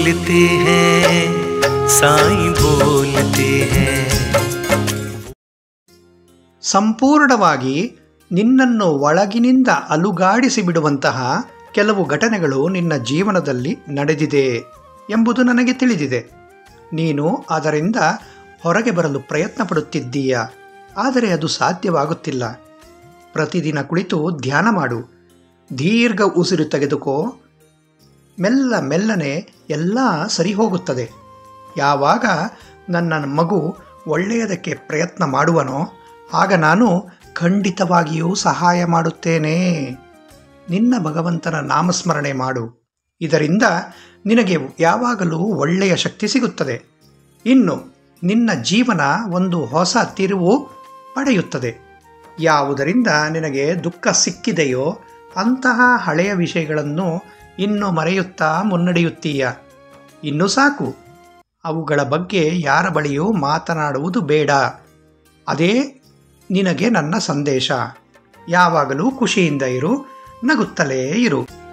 बोलते हैं साईं बोलते हैं ಸಂಪೂರ್ಣವಾಗಿ ನಿನ್ನನ್ನು ಒಳಗಿನಿಂದ ಅಲುಗಾಡಿಸಿ ಬಿಡುವಂತಹ ಕೆಲವು ಘಟನೆಗಳು ನಿನ್ನ ಜೀವನದಲ್ಲಿ ನಡೆದಿದೆ ಎಂಬುದು ನನಗೆ ತಿಳಿದಿದೆ ನೀನು ಅದರಿಂದ ಹೊರಗೆ ಬರಲು ಪ್ರಯತ್ನ ಪಡುತ್ತಿದ್ದೀಯ ಆದರೆ ಅದು ಸಾಧ್ಯವಾಗುತ್ತಿಲ್ಲ ಪ್ರತಿದಿನ ಕುಳಿತು ಧ್ಯಾನ ಮಾಡು ದೀರ್ಘ ಉಸಿರು ತೆಗೆದುಕೋ ಮೆಲ್ಲ ಮೆಲ್ಲನೆ ಎಲ್ಲ ಸರಿ ಹೋಗುತ್ತದೆ ಯಾವಾಗ ನನ್ನ ಮಗು ಒಳ್ಳೆಯದಕ್ಕೆ ಪ್ರಯತ್ನ ಮಾಡುವನೋ ಆಗ ನಾನು ಖಂಡಿತವಾಗಿಯೂ ಸಹಾಯ ಮಾಡುತ್ತೇನೆ ನಿನ್ನ ಭಗವಂತನ ನಾಮಸ್ಮರಣೆ ಮಾಡು ಇದರಿಂದ ನಿನಗೆ ಯಾವಾಗಲೂ ಒಳ್ಳೆಯ ಶಕ್ತಿ ಸಿಗುತ್ತದೆ ಇನ್ನು ನಿನ್ನ ಜೀವನ ಒಂದು ಹೊಸ ತಿರುವು ಪಡೆಯುತ್ತದೆ ಯಾವುದರಿಂದ ನಿನಗೆ ದುಃಖ ಸಿಕ್ಕಿದೆಯೋ ಅಂತಹ ಹಳೆಯ ವಿಷಯಗಳನ್ನು ಇನ್ನು ಮರೆಯುತ್ತಾ ಮುನ್ನಡೆಯುತ್ತೀಯ ಇನ್ನು ಸಾಕು ಅವುಗಳ ಬಗ್ಗೆ ಯಾರ ಬಳಿಯೂ ಮಾತನಾಡುವುದು ಬೇಡ ಅದೇ ನಿನಗೆ ನನ್ನ ಸಂದೇಶ ಯಾವಾಗಲೂ ಖುಷಿಯಿಂದ ಇರು ನಗುತ್ತಲೇ ಇರು